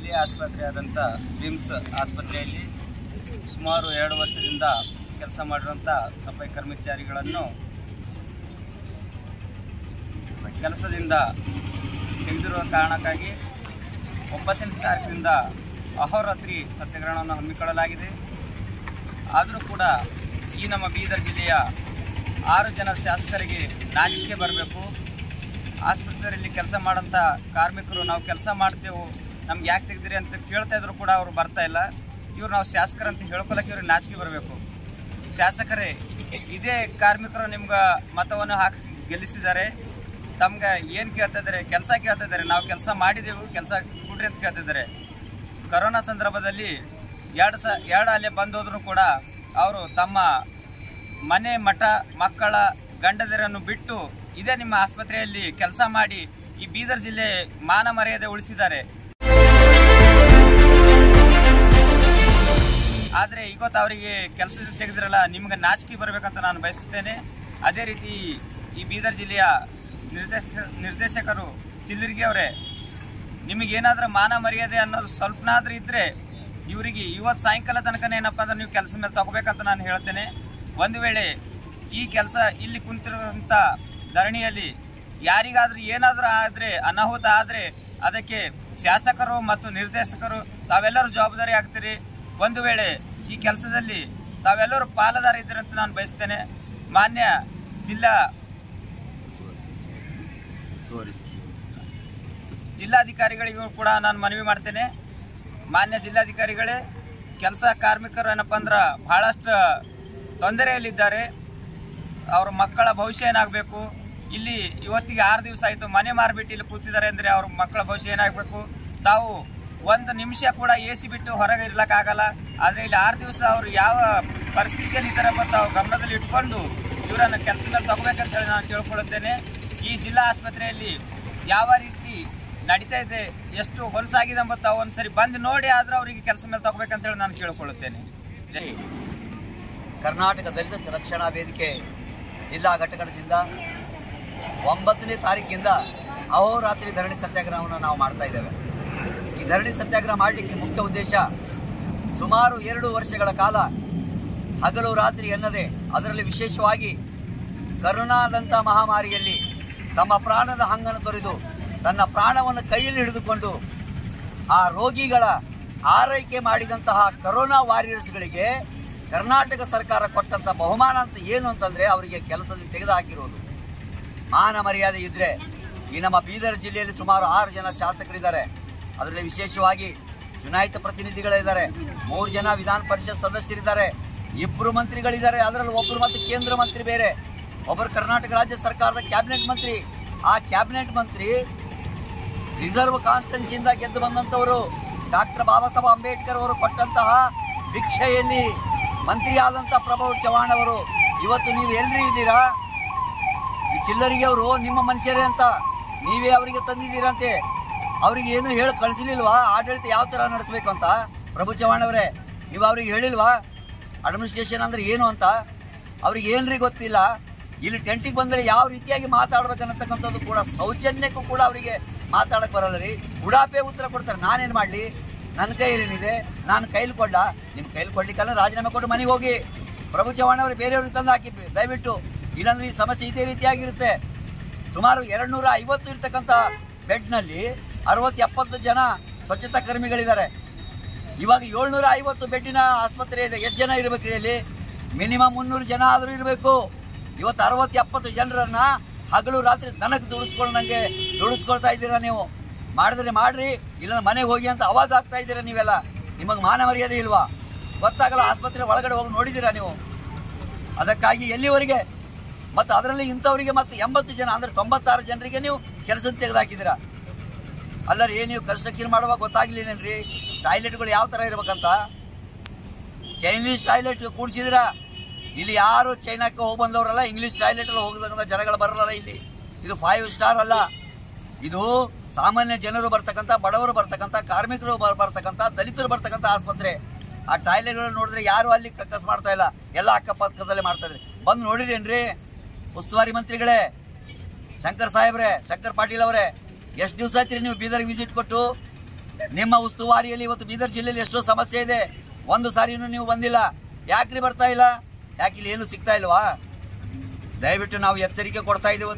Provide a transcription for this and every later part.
ಜಿಲ್ಲೆಯ ಆಸ್ಪತ್ರೆಯಾದಂಥ ರಿಮ್ಸ್ ಆಸ್ಪತ್ರೆಯಲ್ಲಿ ಸುಮಾರು ಎರಡು ವರ್ಷದಿಂದ ಕೆಲಸ ಮಾಡಿರುವಂಥ ಸಫಾಯಿ ಕರ್ಮಚಾರಿಗಳನ್ನು ಕೆಲಸದಿಂದ ತೆಗೆದಿರುವ ಕಾರಣಕ್ಕಾಗಿ ಒಂಬತ್ತನೇ ತಾರೀಕಿನಿಂದ ಅಹೋರಾತ್ರಿ ಸತ್ಯಾಗ್ರಹವನ್ನು ಹಮ್ಮಿಕೊಳ್ಳಲಾಗಿದೆ ಆದರೂ ಕೂಡ ಈ ನಮ್ಮ ಬೀದರ್ ಜಿಲ್ಲೆಯ ಆರು ಜನ ಶಾಸಕರಿಗೆ ನಾಚಿಕೆ ಬರಬೇಕು ಆಸ್ಪತ್ರೆಯಲ್ಲಿ ಕೆಲಸ ಮಾಡೋಂಥ ಕಾರ್ಮಿಕರು ನಾವು ಕೆಲಸ ಮಾಡ್ತೇವೆ ನಮ್ಗೆ ಯಾಕೆ ತೆಗ್ದಿರಿ ಅಂತ ಕೇಳ್ತಾ ಇದ್ರು ಕೂಡ ಅವರು ಬರ್ತಾ ಇಲ್ಲ ಇವ್ರು ನಾವು ಶಾಸಕರಂತ ಹೇಳ್ಕೊಳಕ್ಕೆ ಇವ್ರಿಗೆ ನಾಚಿಕೆ ಬರಬೇಕು ಶಾಸಕರೇ ಇದೇ ಕಾರ್ಮಿಕರು ನಿಮ್ಗೆ ಮತವನ್ನು ಹಾಕಿ ಗೆಲ್ಲಿಸಿದ್ದಾರೆ ತಮ್ಗೆ ಏನು ಕೇಳ್ತಾ ಇದ್ದಾರೆ ಕೆಲಸ ಕೇಳ್ತಾ ಇದ್ದಾರೆ ನಾವು ಕೆಲಸ ಮಾಡಿದೆವು ಕೆಲಸ ಕೊಡ್ರಿ ಅಂತ ಕೇಳ್ತಾ ಇದ್ದಾರೆ ಕರೋನಾ ಸಂದರ್ಭದಲ್ಲಿ ಎರಡು ಸ ಎರಡು ಅಲೆ ಬಂದು ಹೋದ್ರು ಕೂಡ ಅವರು ತಮ್ಮ ಮನೆ ಮಠ ಮಕ್ಕಳ ಗಂಡದರನ್ನು ಬಿಟ್ಟು ಇದೇ ನಿಮ್ಮ ಆಸ್ಪತ್ರೆಯಲ್ಲಿ ಕೆಲಸ ಮಾಡಿ ಈ ಬೀದರ್ ಜಿಲ್ಲೆ ಮಾನ ಮರ್ಯಾದೆ ಉಳಿಸಿದ್ದಾರೆ ಆದರೆ ಇವತ್ತು ಅವರಿಗೆ ಕೆಲಸದಿಂದ ತೆಗೆದಿರಲ್ಲ ನಿಮ್ಗೆ ನಾಚಿಕೆ ಬರಬೇಕಂತ ನಾನು ಬಯಸುತ್ತೇನೆ ಅದೇ ರೀತಿ ಈ ಬೀದರ್ ಜಿಲ್ಲೆಯ ನಿರ್ದೇಶಕ ನಿರ್ದೇಶಕರು ಚಿಲ್ಲರಿಗೆ ಅವರೇ ನಿಮಗೇನಾದ್ರೂ ಮಾನ ಮರ್ಯಾದೆ ಅನ್ನೋದು ಸ್ವಲ್ಪನಾದ್ರೂ ಇದ್ರೆ ಇವರಿಗೆ ಇವತ್ತು ಸಾಯಂಕಾಲ ತನಕ ಏನಪ್ಪ ಅಂದ್ರೆ ನೀವು ಕೆಲಸ ಮೇಲೆ ತಗೋಬೇಕಂತ ನಾನು ಹೇಳ್ತೇನೆ ಒಂದು ವೇಳೆ ಈ ಕೆಲಸ ಇಲ್ಲಿ ಕುಂತಿರುವಂಥ ಧರಣಿಯಲ್ಲಿ ಯಾರಿಗಾದ್ರೂ ಏನಾದರೂ ಆದರೆ ಅನಾಹುತ ಆದರೆ ಅದಕ್ಕೆ ಶಾಸಕರು ಮತ್ತು ನಿರ್ದೇಶಕರು ತಾವೆಲ್ಲರೂ ಜವಾಬ್ದಾರಿ ಆಗ್ತೀರಿ ಒಂದು ವೇಳೆ ಈ ಕೆಲಸದಲ್ಲಿ ತಾವೆಲ್ಲರೂ ಪಾಲುದಾರ ಇದ್ದೀರಿ ಅಂತ ನಾನು ಬಯಸ್ತೇನೆ ಮಾನ್ಯ ಜಿಲ್ಲಾ ಜಿಲ್ಲಾಧಿಕಾರಿಗಳಿಗೂ ಕೂಡ ನಾನು ಮನವಿ ಮಾಡ್ತೇನೆ ಮಾನ್ಯ ಜಿಲ್ಲಾಧಿಕಾರಿಗಳೇ ಕೆಲಸ ಕಾರ್ಮಿಕರು ಏನಪ್ಪ ಅಂದ್ರೆ ಬಹಳಷ್ಟು ತೊಂದರೆಯಲ್ಲಿದ್ದಾರೆ ಅವ್ರ ಮಕ್ಕಳ ಭವಿಷ್ಯ ಏನಾಗಬೇಕು ಇಲ್ಲಿ ಇವತ್ತಿಗೆ ಆರು ದಿವಸ ಆಯಿತು ಮನೆ ಮಾರಿಬಿಟ್ಟು ಇಲ್ಲಿ ಕೂತಿದ್ದಾರೆ ಅಂದರೆ ಅವ್ರ ಮಕ್ಕಳ ಭವಿಷ್ಯ ಏನಾಗಬೇಕು ತಾವು ಒಂದು ನಿಮಿಷ ಕೂಡ ಎ ಸಿ ಬಿಟ್ಟು ಹೊರಗೆ ಇರ್ಲಕ್ಕಾಗಲ್ಲ ಆದರೆ ಇಲ್ಲಿ ಆರು ದಿವಸ ಅವರು ಯಾವ ಪರಿಸ್ಥಿತಿಯಲ್ಲಿ ಇದ್ದಾರೆ ಅಂತ ತಾವು ಗಮನದಲ್ಲಿ ಇಟ್ಕೊಂಡು ಇವರನ್ನು ಕೆಲಸ ಮೇಲೆ ತಗೋಬೇಕಂತ ಹೇಳಿ ನಾನು ಕೇಳ್ಕೊಳ್ಳುತ್ತೇನೆ ಈ ಜಿಲ್ಲಾ ಆಸ್ಪತ್ರೆಯಲ್ಲಿ ಯಾವ ರೀತಿ ನಡೀತಾ ಇದೆ ಎಷ್ಟು ಹೊಲಸಾಗಿದೆ ಎಂಬ ತಾವು ಒಂದ್ಸರಿ ಬಂದು ನೋಡಿ ಆದ್ರೆ ಅವರಿಗೆ ಕೆಲಸ ಮೇಲೆ ತಗೋಬೇಕಂತ ಹೇಳಿ ನಾನು ಕೇಳ್ಕೊಳ್ಳುತ್ತೇನೆ ಜೈ ಹಿಂದ್. ಕರ್ನಾಟಕ ದಲಿತ ರಕ್ಷಣಾ ವೇದಿಕೆ ಜಿಲ್ಲಾ ಘಟಕದಿಂದ ಒಂಬತ್ತನೇ ತಾರೀಕಿಂದ ಅಹೋರಾತ್ರಿ ಧರಣಿ ಸತ್ಯಾಗ್ರಹವನ್ನು ನಾವು ಮಾಡ್ತಾ ಇದ್ದೇವೆ ಈ ಧರಣಿ ಸತ್ಯಾಗ್ರಹ ಮಾಡಲಿಕ್ಕೆ ಮುಖ್ಯ ಉದ್ದೇಶ ಸುಮಾರು ಎರಡು ವರ್ಷಗಳ ಕಾಲ ಹಗಲು ರಾತ್ರಿ ಎನ್ನದೆ ಅದರಲ್ಲಿ ವಿಶೇಷವಾಗಿ ಕರೋನಾದಂಥ ಮಹಾಮಾರಿಯಲ್ಲಿ ತಮ್ಮ ಪ್ರಾಣದ ಹಂಗನ್ನು ತೊರೆದು ತನ್ನ ಪ್ರಾಣವನ್ನು ಕೈಯಲ್ಲಿ ಹಿಡಿದುಕೊಂಡು ಆ ರೋಗಿಗಳ ಆರೈಕೆ ಮಾಡಿದಂತಹ ಕರೋನಾ ವಾರಿಯರ್ಸ್ಗಳಿಗೆ ಕರ್ನಾಟಕ ಸರ್ಕಾರ ಕೊಟ್ಟಂಥ ಬಹುಮಾನ ಅಂತ ಏನು ಅಂತಂದರೆ ಅವರಿಗೆ ಕೆಲಸದಿಂದ ತೆಗೆದುಹಾಕಿರೋದು ಮಾನ ಮರ್ಯಾದೆ ಇದ್ದರೆ ಈ ನಮ್ಮ ಬೀದರ್ ಜಿಲ್ಲೆಯಲ್ಲಿ ಸುಮಾರು ಆರು ಜನ ಶಾಸಕರಿದ್ದಾರೆ ಅದರಲ್ಲಿ ವಿಶೇಷವಾಗಿ ಚುನಾಯಿತ ಪ್ರತಿನಿಧಿಗಳಿದ್ದಾರೆ ಮೂರು ಜನ ವಿಧಾನ ಪರಿಷತ್ ಸದಸ್ಯರಿದ್ದಾರೆ ಇಬ್ಬರು ಮಂತ್ರಿಗಳಿದ್ದಾರೆ ಅದರಲ್ಲಿ ಒಬ್ಬರು ಮತ್ತು ಕೇಂದ್ರ ಮಂತ್ರಿ ಬೇರೆ ಒಬ್ಬರು ಕರ್ನಾಟಕ ರಾಜ್ಯ ಸರ್ಕಾರದ ಕ್ಯಾಬಿನೆಟ್ ಮಂತ್ರಿ ಆ ಕ್ಯಾಬಿನೆಟ್ ಮಂತ್ರಿ ರಿಸರ್ವ್ ಕಾನ್ಸ್ಟಿಟ್ಯೂನ್ಸಿಯಿಂದ ಗೆದ್ದು ಬಂದಂಥವರು ಡಾಕ್ಟರ್ ಬಾಬಾ ಸಾಹೇಬ್ ಅಂಬೇಡ್ಕರ್ ಅವರು ಕೊಟ್ಟಂತಹ ಭಿಕ್ಷೆಯಲ್ಲಿ ಮಂತ್ರಿಯಾದಂಥ ಪ್ರಭು ಚವ್ಹಾಣ್ ಅವರು ಇವತ್ತು ನೀವು ಎಲ್ರಿ ಇದ್ದೀರಾ ಈ ಚಿಲ್ಲರಿಗೆ ಅವರು ನಿಮ್ಮ ಮನುಷ್ಯರೇ ಅಂತ ನೀವೇ ಅವರಿಗೆ ತಂದಿದ್ದೀರಂತೆ ಅವರಿಗೆ ಏನು ಹೇಳಿ ಕಳಿಸಲಿಲ್ವಾ ಆಡಳಿತ ಯಾವ ಥರ ನಡೆಸಬೇಕು ಅಂತ ಪ್ರಭು ಚವ್ಹಾಣ್ ಅವರೇ ನೀವು ಅವ್ರಿಗೆ ಹೇಳಿಲ್ವಾ ಅಡ್ಮಿನಿಸ್ಟ್ರೇಷನ್ ಅಂದ್ರೆ ಏನು ಅಂತ ಅವ್ರಿಗೆ ಏನ್ರಿ ಗೊತ್ತಿಲ್ಲ ಇಲ್ಲಿ ಟೆಂಟಿಗೆ ಬಂದರೆ ಯಾವ ರೀತಿಯಾಗಿ ಮಾತಾಡ್ಬೇಕನ್ನತಕ್ಕಂಥದ್ದು ಕೂಡ ಸೌಜನ್ಯಕ್ಕೂ ಕೂಡ ಅವರಿಗೆ ಮಾತಾಡಕ್ಕೆ ಬರಲ್ಲ ರೀ ಉಡಾಪೆ ಉತ್ತರ ಕೊಡ್ತಾರೆ ನಾನೇನು ಮಾಡಲಿ ನನ್ನ ಕೈಯಲ್ಲಿ ಏನಿದೆ ನಾನು ಕೈಲಿ ಕೊಡ್ಲ ನಿಮ್ಮ ಕೈಲಿ ಕೊಡ್ಲಿಕ್ಕಲ್ಲ ರಾಜೀನಾಮೆ ಕೊಟ್ಟು ಮನೆಗೆ ಹೋಗಿ ಪ್ರಭು ಚವ್ಹಾಣ್ ಅವರು ಬೇರೆಯವ್ರಿಗೆ ತಂದು ಹಾಕಿ ದಯವಿಟ್ಟು ಇಲ್ಲಾಂದ್ರೆ ಈ ಸಮಸ್ಯೆ ಇದೇ ರೀತಿಯಾಗಿರುತ್ತೆ ಸುಮಾರು ಎರಡು ನೂರ ಐವತ್ತು ಇರ್ತಕ್ಕಂಥ ಬೆಡ್ನಲ್ಲಿ ಅರವತ್ತು ಎಪ್ಪತ್ತು ಜನ ಸ್ವಚ್ಛತಾ ಕರ್ಮಿಗಳಿದ್ದಾರೆ ಇವಾಗ ಏಳ್ನೂರ ಐವತ್ತು ಬೆಡ್ಡಿನ ಆಸ್ಪತ್ರೆ ಇದೆ ಎಷ್ಟು ಜನ ಇರಬೇಕ್ರಿ ಅಲ್ಲಿ ಮಿನಿಮಮ್ ಮುನ್ನೂರು ಜನ ಆದರೂ ಇರಬೇಕು ಇವತ್ತು ಅರವತ್ತು ಎಪ್ಪತ್ತು ಜನರನ್ನ ಹಗಲು ರಾತ್ರಿ ದನಕ್ಕೆ ದುಡಿಸ್ಕೊಂಡಂಗೆ ದುಡಿಸ್ಕೊಳ್ತಾ ಇದ್ದೀರಾ ನೀವು ಮಾಡಿದ್ರೆ ಮಾಡ್ರಿ ಇಲ್ಲ ಮನೆಗೆ ಹೋಗಿ ಅಂತ ಅವಾಜ್ ಆಗ್ತಾ ಇದ್ದೀರಾ ನೀವೆಲ್ಲ ನಿಮಗೆ ಮಾನ ಮರ್ಯಾದೆ ಇಲ್ವಾ ಗೊತ್ತಾಗಲ್ಲ ಆಸ್ಪತ್ರೆ ಒಳಗಡೆ ಹೋಗಿ ನೋಡಿದ್ದೀರಾ ನೀವು ಅದಕ್ಕಾಗಿ ಎಲ್ಲಿವರೆಗೆ ಮತ್ತು ಅದರಲ್ಲಿ ಇಂಥವರಿಗೆ ಮತ್ತು ಎಂಬತ್ತು ಜನ ಅಂದರೆ ತೊಂಬತ್ತಾರು ಜನರಿಗೆ ನೀವು ಕೆಲಸ ತೆಗೆದುಹಾಕಿದ್ದೀರಾ ಅಲ್ಲರಿ ನೀವು ಕನ್ಸ್ಟ್ರಕ್ಷನ್ ಮಾಡುವಾಗ ಗೊತ್ತಾಗ್ಲಿಲ್ಲೇನ್ರಿ ಟಾಯ್ಲೆಟ್ಗಳು ಯಾವ ಥರ ಇರ್ಬೇಕಂತ ಚೈನೀಸ್ ಟಾಯ್ಲೆಟ್ ಕೂಡಿಸಿದ್ರ ಇಲ್ಲಿ ಯಾರು ಚೈನಾಕ್ಕೆ ಹೋಗಿ ಬಂದವರಲ್ಲ ಇಂಗ್ಲೀಷ್ ಟಾಯ್ಲೆಟಲ್ಲಿ ಹೋಗದಂಥ ಜನಗಳು ಬರಲ್ಲ ಇಲ್ಲಿ ಇದು ಫೈವ್ ಸ್ಟಾರ್ ಅಲ್ಲ ಇದು ಸಾಮಾನ್ಯ ಜನರು ಬರ್ತಕ್ಕಂಥ ಬಡವರು ಬರ್ತಕ್ಕಂಥ ಕಾರ್ಮಿಕರು ಬರ್- ಬರ್ತಕ್ಕಂಥ ದಲಿತರು ಬರ್ತಕ್ಕಂಥ ಆಸ್ಪತ್ರೆ ಆ ಟಾಯ್ಲೆಟ್ಗಳು ನೋಡಿದ್ರೆ ಯಾರು ಅಲ್ಲಿ ಕಕ್ಕಸ್ ಮಾಡ್ತಾ ಇಲ್ಲ ಎಲ್ಲ ಅಕ್ಕಪಕ್ಕದಲ್ಲೇ ಮಾಡ್ತಾ ಇದ್ರಿ ಬಂದು ನೋಡಿರೇನ್ರಿ ಉಸ್ತುವಾರಿ ಮಂತ್ರಿಗಳೇ ಶಂಕರ್ ಸಾಹೇಬ್ರೆ ಶಂಕರ್ ಪಾಟೀಲ್ ಅವರೇ ಎಷ್ಟು ದಿವಸ ಆಯ್ತು ನೀವು ಬೀದರ್ಗೆ ವಿಸಿಟ್ ಕೊಟ್ಟು ನಿಮ್ಮ ಉಸ್ತುವಾರಿಯಲ್ಲಿ ಇವತ್ತು ಬೀದರ್ ಜಿಲ್ಲೆಯಲ್ಲಿ ಎಷ್ಟೋ ಸಮಸ್ಯೆ ಇದೆ ಒಂದು ಸಾರಿನೂ ನೀವು ಬಂದಿಲ್ಲ ಯಾಕ್ರಿ ಬರ್ತಾ ಇಲ್ಲ ಯಾಕೆ ಇಲ್ಲಿ ಏನು ಸಿಗ್ತಾ ಇಲ್ವಾ ದಯವಿಟ್ಟು ನಾವು ಎಚ್ಚರಿಕೆ ಕೊಡ್ತಾ ಇದ್ದೀವಿ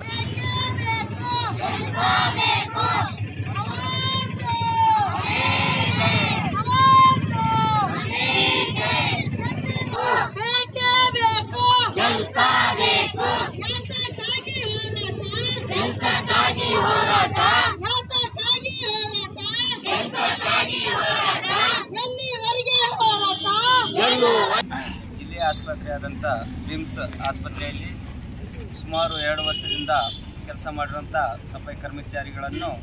ಬೇಕೇ ಬೇಕು ಕೆಲಸ ಬೇಕು ಯಾತಕ್ಕಾಗಿ ಹೋರಾಟ ಕೆಲಸಕ್ಕಾಗಿ ಹೋರಾಟ ಯಾತಕ್ಕಾಗಿ ಹೋರಾಟ ಕೆಲಸಕ್ಕಾಗಿ ಹೋರಾಟ ಎಲ್ಲಿವರೆಗೆ ಹೋರಾಟ ಜಿಲ್ಲೆಯ ಆಸ್ಪತ್ರೆಯಾದಂಥ ರಿಮ್ಸ್ ಆಸ್ಪತ್ರೆಯಲ್ಲಿ ಸುಮಾರು ಎರಡು ವರ್ಷದಿಂದ ಕೆಲಸ ಮಾಡಿರುವಂಥ ಸಫಾಯಿ ಕರ್ಮಚಾರಿಗಳನ್ನು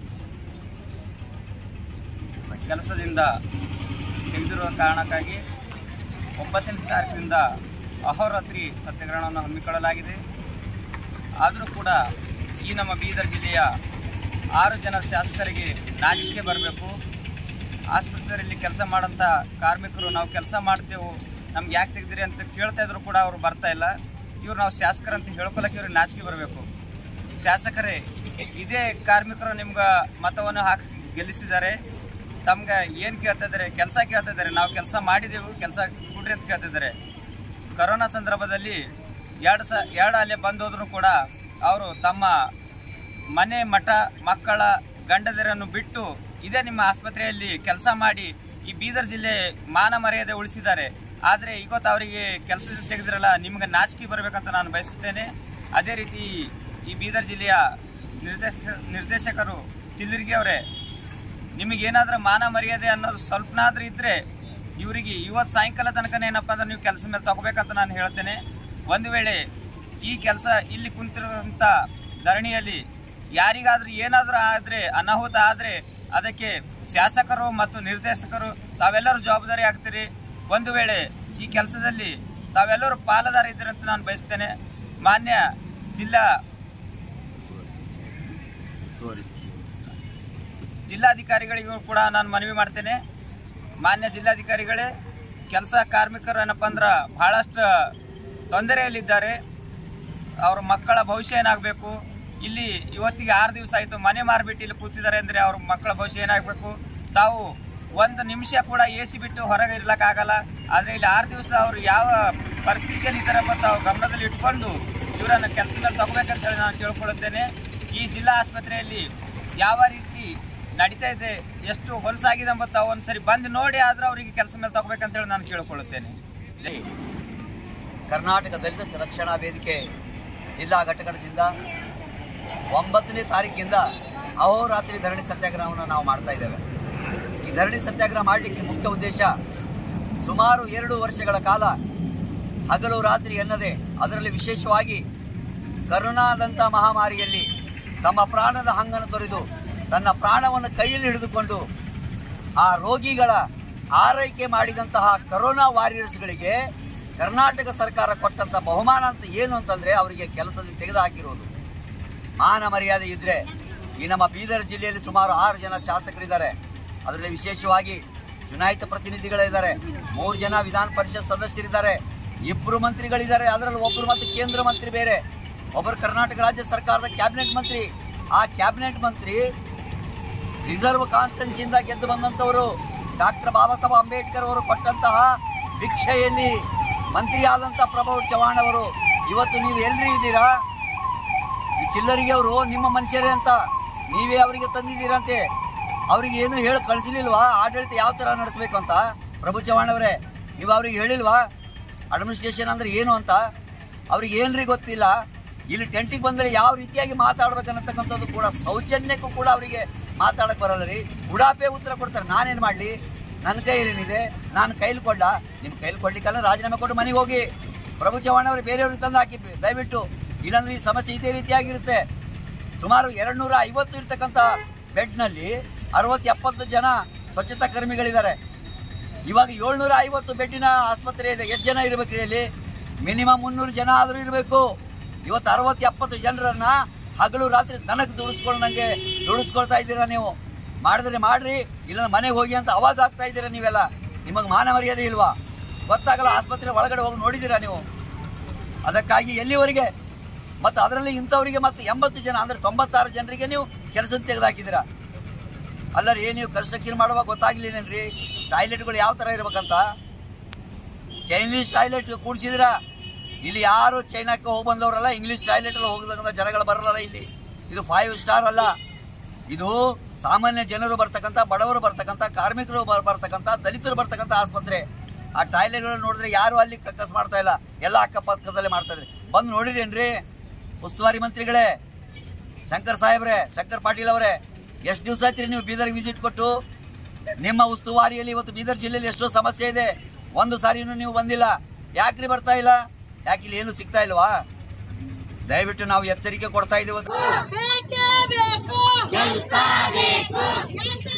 ಕೆಲಸದಿಂದ ತೆಗೆದಿರುವ ಕಾರಣಕ್ಕಾಗಿ ಒಂಬತ್ತನೇ ತಾರೀಕಿನಿಂದ ಅಹೋರಾತ್ರಿ ಸತ್ಯಾಗ್ರಹವನ್ನು ಹಮ್ಮಿಕೊಳ್ಳಲಾಗಿದೆ ಆದರೂ ಕೂಡ ಈ ನಮ್ಮ ಬೀದರ್ ಜಿಲ್ಲೆಯ ಆರು ಜನ ಶಾಸಕರಿಗೆ ನಾಚಿಕೆ ಬರಬೇಕು ಆಸ್ಪತ್ರೆಯಲ್ಲಿ ಕೆಲಸ ಮಾಡೋಂಥ ಕಾರ್ಮಿಕರು ನಾವು ಕೆಲಸ ಮಾಡ್ತೇವೆ ನಮ್ಗೆ ಯಾಕೆ ತೆಗ್ದಿರಿ ಅಂತ ಕೇಳ್ತಾ ಇದ್ರು ಕೂಡ ಅವರು ಬರ್ತಾ ಇಲ್ಲ ಇವ್ರು ನಾವು ಶಾಸಕರಂತ ಹೇಳ್ಕೊಳಕ್ಕೆ ಇವ್ರಿಗೆ ನಾಚಿಕೆ ಬರಬೇಕು ಶಾಸಕರೇ ಇದೇ ಕಾರ್ಮಿಕರು ನಿಮ್ಗೆ ಮತವನ್ನು ಹಾಕಿ ಗೆಲ್ಲಿಸಿದ್ದಾರೆ ತಮ್ಗೆ ಏನು ಕೇಳ್ತಾ ಇದ್ದಾರೆ ಕೆಲಸ ಕೇಳ್ತಾ ಇದ್ದಾರೆ ನಾವು ಕೆಲಸ ಮಾಡಿದೆವು ಕೆಲಸ ಕೊಡ್ರಿ ಅಂತ ಕೇಳ್ತಾ ಇದ್ದಾರೆ ಕರೋನಾ ಸಂದರ್ಭದಲ್ಲಿ ಎರಡು ಸ ಎರಡು ಅಲೆ ಬಂದೋದ್ರು ಕೂಡ ಅವರು ತಮ್ಮ ಮನೆ ಮಠ ಮಕ್ಕಳ ಗಂಡದರನ್ನು ಬಿಟ್ಟು ಇದೇ ನಿಮ್ಮ ಆಸ್ಪತ್ರೆಯಲ್ಲಿ ಕೆಲಸ ಮಾಡಿ ಈ ಬೀದರ್ ಜಿಲ್ಲೆ ಮಾನ ಮರ್ಯಾದೆ ಉಳಿಸಿದ್ದಾರೆ ಆದರೆ ಇವತ್ತು ಅವರಿಗೆ ಕೆಲಸದಿಂದ ತೆಗೆದಿರಲ್ಲ ನಿಮ್ಗೆ ನಾಚಿಕೆ ಬರಬೇಕಂತ ನಾನು ಬಯಸುತ್ತೇನೆ ಅದೇ ರೀತಿ ಈ ಬೀದರ್ ಜಿಲ್ಲೆಯ ನಿರ್ದೇಶಕ ನಿರ್ದೇಶಕರು ಚಿಲ್ಲರ್ಗಿ ಅವರೇ ನಿಮಗೇನಾದ್ರೂ ಮಾನ ಮರ್ಯಾದೆ ಅನ್ನೋದು ಸ್ವಲ್ಪನಾದ್ರೂ ಇದ್ರೆ ಇವರಿಗೆ ಇವತ್ತು ಸಾಯಂಕಾಲ ತನಕ ಏನಪ್ಪ ಅಂದ್ರೆ ನೀವು ಕೆಲಸ ಮೇಲೆ ತಗೋಬೇಕಂತ ನಾನು ಹೇಳ್ತೇನೆ ಒಂದು ವೇಳೆ ಈ ಕೆಲಸ ಇಲ್ಲಿ ಕುಂತಿರುವಂಥ ಧರಣಿಯಲ್ಲಿ ಯಾರಿಗಾದ್ರೂ ಏನಾದರೂ ಆದರೆ ಅನಾಹುತ ಆದರೆ ಅದಕ್ಕೆ ಶಾಸಕರು ಮತ್ತು ನಿರ್ದೇಶಕರು ತಾವೆಲ್ಲರೂ ಜವಾಬ್ದಾರಿ ಆಗ್ತೀರಿ ಒಂದು ವೇಳೆ ಈ ಕೆಲಸದಲ್ಲಿ ತಾವೆಲ್ಲರೂ ಪಾಲುದಾರ ಇದ್ದೀರಿ ಅಂತ ನಾನು ಬಯಸ್ತೇನೆ ಮಾನ್ಯ ಜಿಲ್ಲಾ ಜಿಲ್ಲಾಧಿಕಾರಿಗಳಿಗೂ ಕೂಡ ನಾನು ಮನವಿ ಮಾಡ್ತೇನೆ ಮಾನ್ಯ ಜಿಲ್ಲಾಧಿಕಾರಿಗಳೇ ಕೆಲಸ ಕಾರ್ಮಿಕರು ಏನಪ್ಪ ಅಂದ್ರೆ ಬಹಳಷ್ಟು ತೊಂದರೆಯಲ್ಲಿದ್ದಾರೆ ಅವ್ರ ಮಕ್ಕಳ ಭವಿಷ್ಯ ಏನಾಗಬೇಕು ಇಲ್ಲಿ ಇವತ್ತಿಗೆ ಆರು ದಿವಸ ಆಯಿತು ಮನೆ ಮಾರ್ಬಿಟ್ಟು ಇಲ್ಲಿ ಕೂತಿದ್ದಾರೆ ಅಂದರೆ ಅವ್ರ ಮಕ್ಕಳ ಭವಿಷ್ಯ ಏನಾಗಬೇಕು ತಾವು ಒಂದು ನಿಮಿಷ ಕೂಡ ಎ ಸಿ ಬಿಟ್ಟು ಹೊರಗೆ ಇರ್ಲಿಕ್ಕಾಗಲ್ಲ ಆದರೆ ಇಲ್ಲಿ ಆರು ದಿವಸ ಅವರು ಯಾವ ಪರಿಸ್ಥಿತಿಯಲ್ಲಿ ಇದ್ದಾರೆ ಅಂತ ತಾವು ಗಮನದಲ್ಲಿ ಇಟ್ಕೊಂಡು ಇವರನ್ನು ಕೆಲಸ ಮೇಲೆ ತಗೋಬೇಕಂತ ಹೇಳಿ ನಾನು ಕೇಳ್ಕೊಳ್ಳುತ್ತೇನೆ ಈ ಜಿಲ್ಲಾ ಆಸ್ಪತ್ರೆಯಲ್ಲಿ ಯಾವ ರೀತಿ ನಡೀತಾ ಇದೆ ಎಷ್ಟು ಹೊಲಸಾಗಿದೆ ಎಂಬ ತಾವು ಒಂದ್ಸರಿ ಬಂದು ನೋಡಿ ಆದ್ರೆ ಅವರಿಗೆ ಕೆಲಸ ಮೇಲೆ ತಗೋಬೇಕಂತ ಹೇಳಿ ನಾನು ಕೇಳ್ಕೊಳ್ಳುತ್ತೇನೆ ಕರ್ನಾಟಕ ದಲಿತ ರಕ್ಷಣಾ ವೇದಿಕೆ ಜಿಲ್ಲಾ ಘಟಕದಿಂದ ಒಂಬತ್ತನೇ ತಾರೀಕಿಂದ ಅಹೋರಾತ್ರಿ ಧರಣಿ ಸತ್ಯಾಗ್ರಹವನ್ನು ನಾವು ಮಾಡ್ತಾ ಇದ್ದೇವೆ ಈ ಧರಣಿ ಸತ್ಯಾಗ್ರಹ ಮಾಡಲಿಕ್ಕೆ ಮುಖ್ಯ ಉದ್ದೇಶ ಸುಮಾರು ಎರಡು ವರ್ಷಗಳ ಕಾಲ ಹಗಲು ರಾತ್ರಿ ಎನ್ನದೆ ಅದರಲ್ಲಿ ವಿಶೇಷವಾಗಿ ಕರೋನಾದಂಥ ಮಹಾಮಾರಿಯಲ್ಲಿ ತಮ್ಮ ಪ್ರಾಣದ ಹಂಗನ್ನು ತೊರೆದು ತನ್ನ ಪ್ರಾಣವನ್ನು ಕೈಯಲ್ಲಿ ಹಿಡಿದುಕೊಂಡು ಆ ರೋಗಿಗಳ ಆರೈಕೆ ಮಾಡಿದಂತಹ ಕರೋನಾ ವಾರಿಯರ್ಸ್ಗಳಿಗೆ ಕರ್ನಾಟಕ ಸರ್ಕಾರ ಕೊಟ್ಟಂತ ಬಹುಮಾನ ಅಂತ ಏನು ಅಂತಂದ್ರೆ ಅವರಿಗೆ ಕೆಲಸದಿಂದ ತೆಗೆದುಹಾಕಿರೋದು ಮಾನ ಮರ್ಯಾದೆ ಇದ್ರೆ ಈ ನಮ್ಮ ಬೀದರ್ ಜಿಲ್ಲೆಯಲ್ಲಿ ಸುಮಾರು ಆರು ಜನ ಶಾಸಕರಿದ್ದಾರೆ ಅದರಲ್ಲಿ ವಿಶೇಷವಾಗಿ ಚುನಾಯಿತ ಪ್ರತಿನಿಧಿಗಳಿದ್ದಾರೆ ಮೂರು ಜನ ವಿಧಾನ ಪರಿಷತ್ ಸದಸ್ಯರಿದ್ದಾರೆ ಇಬ್ಬರು ಮಂತ್ರಿಗಳಿದ್ದಾರೆ ಅದರಲ್ಲಿ ಒಬ್ಬರು ಮತ್ತು ಕೇಂದ್ರ ಮಂತ್ರಿ ಬೇರೆ ಒಬ್ಬರು ಕರ್ನಾಟಕ ರಾಜ್ಯ ಸರ್ಕಾರದ ಕ್ಯಾಬಿನೆಟ್ ಮಂತ್ರಿ ಆ ಕ್ಯಾಬಿನೆಟ್ ಮಂತ್ರಿ ರಿಸರ್ವ್ ಕಾನ್ಸ್ಟೆನ್ಸಿಯಿಂದ ಗೆದ್ದು ಬಂದಂಥವರು ಡಾಕ್ಟರ್ ಬಾಬಾ ಸಾಹೇಬ್ ಅಂಬೇಡ್ಕರ್ ಅವರು ಕೊಟ್ಟಂತಹ ಭಿಕ್ಷೆಯಲ್ಲಿ ಮಂತ್ರಿಯಾದಂಥ ಪ್ರಭು ಚವ್ಹಾಣ್ ಅವರು ಇವತ್ತು ನೀವು ಎಲ್ರಿ ಇದ್ದೀರಾ ಈ ಚಿಲ್ಲರಿಗೆ ಅವರು ನಿಮ್ಮ ಮನುಷ್ಯರೇ ಅಂತ ನೀವೇ ಅವರಿಗೆ ತಂದಿದ್ದೀರಂತೆ ಅವ್ರಿಗೆ ಏನು ಹೇಳಿ ಕಳಿಸಲಿಲ್ವಾ ಆಡಳಿತ ಯಾವ ಥರ ನಡೆಸಬೇಕು ಅಂತ ಪ್ರಭು ಚವ್ಹಾಣ್ ಅವರೇ ನೀವು ಅವ್ರಿಗೆ ಹೇಳಿಲ್ವಾ ಅಡ್ಮಿನಿಸ್ಟ್ರೇಷನ್ ಅಂದ್ರೆ ಏನು ಅಂತ ಅವ್ರಿಗೆ ಏನ್ರಿ ಗೊತ್ತಿಲ್ಲ ಇಲ್ಲಿ ಟೆಂಟಿಗೆ ಬಂದರೆ ಯಾವ ರೀತಿಯಾಗಿ ಮಾತಾಡ್ಬೇಕನ್ನತಕ್ಕಂಥದ್ದು ಕೂಡ ಸೌಜನ್ಯಕ್ಕೂ ಕೂಡ ಅವರಿಗೆ ಮಾತಾಡಕ್ಕೆ ಬರಲ್ಲ ರೀ ಉಡಾಪೆ ಉತ್ತರ ಕೊಡ್ತಾರೆ ನಾನೇನು ಮಾಡಲಿ ನನ್ನ ಕೈಯಲ್ಲಿ ಏನಿದೆ ನಾನು ಕೈಲಿ ಕೊಡ್ಲ ನಿಮ್ಮ ಕೈಲಿ ಕೊಡ್ಲಿಕ್ಕಲ್ಲ ರಾಜೀನಾಮೆ ಕೊಟ್ಟು ಮನೆಗೆ ಹೋಗಿ ಪ್ರಭು ಚವ್ಹಾಣ್ ಅವರು ಬೇರೆಯವ್ರಿಗೆ ತಂದು ಹಾಕಿ ದಯವಿಟ್ಟು ಇಲ್ಲಾಂದ್ರೆ ಈ ಸಮಸ್ಯೆ ಇದೇ ರೀತಿಯಾಗಿರುತ್ತೆ ಸುಮಾರು ಎರಡು ನೂರ ಐವತ್ತು ಇರ್ತಕ್ಕಂಥ ಬೆಡ್ನಲ್ಲಿ ಅರವತ್ತು ಎಪ್ಪತ್ತು ಜನ ಸ್ವಚ್ಛತಾ ಕರ್ಮಿಗಳಿದ್ದಾರೆ ಇವಾಗ ಏಳ್ನೂರ ಐವತ್ತು ಬೆಡ್ಡಿನ ಆಸ್ಪತ್ರೆ ಇದೆ ಎಷ್ಟು ಜನ ಇರಬೇಕ್ರಿ ಅಲ್ಲಿ ಮಿನಿಮಮ್ ಮುನ್ನೂರು ಜನ ಆದರೂ ಇರಬೇಕು ಇವತ್ತು ಅರವತ್ತು ಎಪ್ಪತ್ತು ಜನರನ್ನ ಹಗಲು ರಾತ್ರಿ ದನಕ್ಕೆ ದುಡಿಸ್ಕೊಂಡಂಗೆ ದುಡಿಸ್ಕೊಳ್ತಾ ಇದ್ದೀರಾ ನೀವು ಮಾಡಿದ್ರೆ ಮಾಡ್ರಿ ಇಲ್ಲಾಂದ್ರೆ ಮನೆಗೆ ಹೋಗಿ ಅಂತ ಅವಾಜ್ ಆಗ್ತಾ ಇದ್ದೀರಾ ನೀವೆಲ್ಲ ನಿಮಗೆ ಮಾನ ಮರ್ಯಾದೆ ಇಲ್ವಾ ಗೊತ್ತಾಗಲ್ಲ ಆಸ್ಪತ್ರೆ ಒಳಗಡೆ ಹೋಗಿ ನೋಡಿದ್ದೀರಾ ನೀವು ಅದಕ್ಕಾಗಿ ಎಲ್ಲಿವರೆಗೆ ಮತ್ತು ಅದರಲ್ಲಿ ಇಂಥವರಿಗೆ ಮತ್ತು ಎಂಬತ್ತು ಜನ ಅಂದರೆ ತೊಂಬತ್ತಾರು ಜನರಿಗೆ ನೀವು ಕೆಲಸ ತೆಗೆದುಹಾಕಿದ್ದೀರಾ ಅಲ್ಲರಿ ನೀವು ಕನ್ಸ್ಟ್ರಕ್ಷನ್ ಮಾಡುವಾಗ ಗೊತ್ತಾಗ್ಲಿಲ್ಲೇನ್ರಿ ಟಾಯ್ಲೆಟ್ಗಳು ಯಾವ ಥರ ಇರ್ಬೇಕಂತ ಚೈನೀಸ್ ಟಾಯ್ಲೆಟ್ ಕೂಡಿಸಿದ್ರ ಇಲ್ಲಿ ಯಾರು ಚೈನಾಕ್ಕೆ ಹೋಗಿ ಬಂದವರಲ್ಲ ಇಂಗ್ಲೀಷ್ ಟಾಯ್ಲೆಟ್ ಅಲ್ಲಿ ಹೋಗದಂತ ಜನಗಳು ಬರಲ್ಲ ಇಲ್ಲಿ ಇದು ಫೈವ್ ಸ್ಟಾರ್ ಅಲ್ಲ ಇದು ಸಾಮಾನ್ಯ ಜನರು ಬರ್ತಕ್ಕಂಥ ಬಡವರು ಬರ್ತಕ್ಕಂಥ ಕಾರ್ಮಿಕರು ಬರ್- ಬರ್ತಕ್ಕಂಥ ದಲಿತರು ಬರ್ತಕ್ಕಂಥ ಆಸ್ಪತ್ರೆ ಆ ಟಾಯ್ಲೆಟ್ಗಳು ನೋಡಿದ್ರೆ ಯಾರು ಅಲ್ಲಿ ಕಕ್ಕಸ್ ಮಾಡ್ತಾ ಇಲ್ಲ ಎಲ್ಲ ಅಕ್ಕಪಕ್ಕದಲ್ಲೇ ಮಾಡ್ತಾ ಇದ್ರಿ ಬಂದು ನೋಡಿರೇನ್ರಿ ಉಸ್ತುವಾರಿ ಮಂತ್ರಿಗಳೇ ಶಂಕರ್ ಸಾಹೇಬ್ರೆ ಶಂಕರ್ ಪಾಟೀಲ್ ಅವರೇ ಎಷ್ಟು ದಿವಸ ಆಯ್ತು ನೀವು ಬೀದರ್ಗೆ ವಿಸಿಟ್ ಕೊಟ್ಟು ನಿಮ್ಮ ಉಸ್ತುವಾರಿಯಲ್ಲಿ ಇವತ್ತು ಬೀದರ್ ಜಿಲ್ಲೆಯಲ್ಲಿ ಎಷ್ಟೋ ಸಮಸ್ಯೆ ಇದೆ ಒಂದು ಸಾರಿನೂ ನೀವು ಬಂದಿಲ್ಲ ಯಾಕ್ರಿ ಬರ್ತಾ ಇಲ್ಲ ಯಾಕೆ ಇಲ್ಲಿ ಏನು ಸಿಗ್ತಾ ಇಲ್ವಾ ದಯವಿಟ್ಟು ನಾವು ಎಚ್ಚರಿಕೆ ಕೊಡ್ತಾ ಇದ್ದೀವಿ ಬೇಕೇ ಬೇಕು ಕೆಲಸ ಬೇಕು